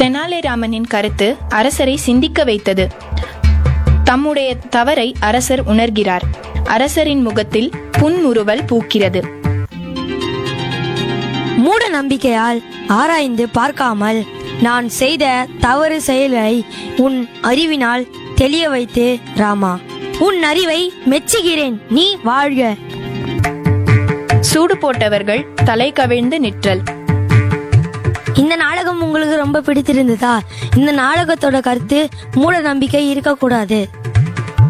தெனாலிராமனின் கருத்து அரசரை சிந்திக்க வைத்தது தம்முடைய தவறை அரசர் உணர்கிறார் அரசரின் முகத்தில் புன்முறுவல் பூக்கிறது மூட நம்பிக்கையால் ஆராய்ந்து பார்க்காமல் நான் செய்த தவறு செயலை உன் அறிவினால் தெளிய வைத்து ராமா உன் அறிவை மெச்சுகிறேன் நீ வாழ்க சூடு போட்டவர்கள் தலை கவிழ்ந்து நிற்றல் இந்த நாடகம் உங்களுக்கு ரொம்ப பிடித்திருந்ததா இந்த நாடகத்தோட கருத்து மூட நம்பிக்கை இருக்கக்கூடாது